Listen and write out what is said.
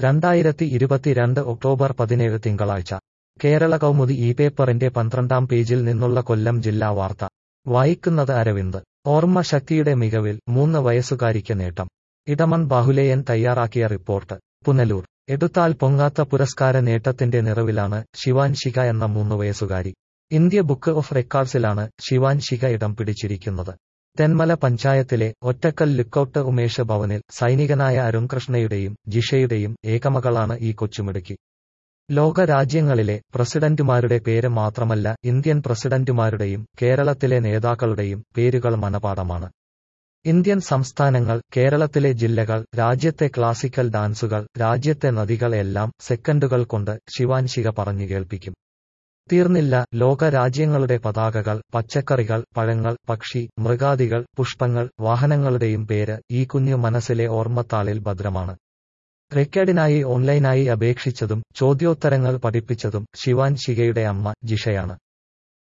രണ്ടായിരത്തി ഇരുപത്തിരണ്ട് ഒക്ടോബർ പതിനേഴ് തിങ്കളാഴ്ച കേരള കൗമുദി ഈ പേപ്പറിന്റെ പന്ത്രണ്ടാം പേജിൽ നിന്നുള്ള കൊല്ലം ജില്ലാ വാർത്ത വായിക്കുന്നത് അരവിന്ദ് ഓർമ്മ ശക്തിയുടെ മികവിൽ മൂന്ന് വയസ്സുകാരിക്ക് നേട്ടം ഇടമൺ ബാഹുലേയൻ തയ്യാറാക്കിയ റിപ്പോർട്ട് പുനലൂർ എടുത്താൽ പൊങ്ങാത്ത പുരസ്കാര നേട്ടത്തിന്റെ നിറവിലാണ് ശിവാൻശിക എന്ന മൂന്ന് വയസ്സുകാരി ഇന്ത്യ ബുക്ക് ഓഫ് റെക്കോർഡ്സിലാണ് ശിവാൻശിക ഇടം പിടിച്ചിരിക്കുന്നത് തെന്മല പഞ്ചായത്തിലെ ഒറ്റക്കൽ ലുക്കൌട്ട് ഉമേഷ് ഭവനിൽ സൈനികനായ അരുൺകൃഷ്ണയുടെയും ജിഷയുടെയും ഏകമകളാണ് ഈ കൊച്ചുമിടുക്കി ലോക രാജ്യങ്ങളിലെ പ്രസിഡന്റുമാരുടെ പേര് മാത്രമല്ല ഇന്ത്യൻ പ്രസിഡന്റുമാരുടെയും കേരളത്തിലെ നേതാക്കളുടെയും പേരുകൾ മനപാഠമാണ് ഇന്ത്യൻ സംസ്ഥാനങ്ങൾ കേരളത്തിലെ ജില്ലകൾ രാജ്യത്തെ ക്ലാസിക്കൽ ഡാൻസുകൾ രാജ്യത്തെ നദികൾ എല്ലാം സെക്കൻഡുകൾ കൊണ്ട് ശിവാൻശിക പറഞ്ഞു കേൾപ്പിക്കും തീർന്നില്ല ലോക രാജ്യങ്ങളുടെ പതാകകൾ പച്ചക്കറികൾ പഴങ്ങൾ പക്ഷി മൃഗാദികൾ പുഷ്പങ്ങൾ വാഹനങ്ങളുടെയും പേര് ഈ കുഞ്ഞു മനസ്സിലെ ഓർമ്മത്താളിൽ ഭദ്രമാണ് റെക്കോർഡിനായി ഓൺലൈനായി അപേക്ഷിച്ചതും ചോദ്യോത്തരങ്ങൾ പഠിപ്പിച്ചതും ശിവാൻശികയുടെ അമ്മ ജിഷയാണ്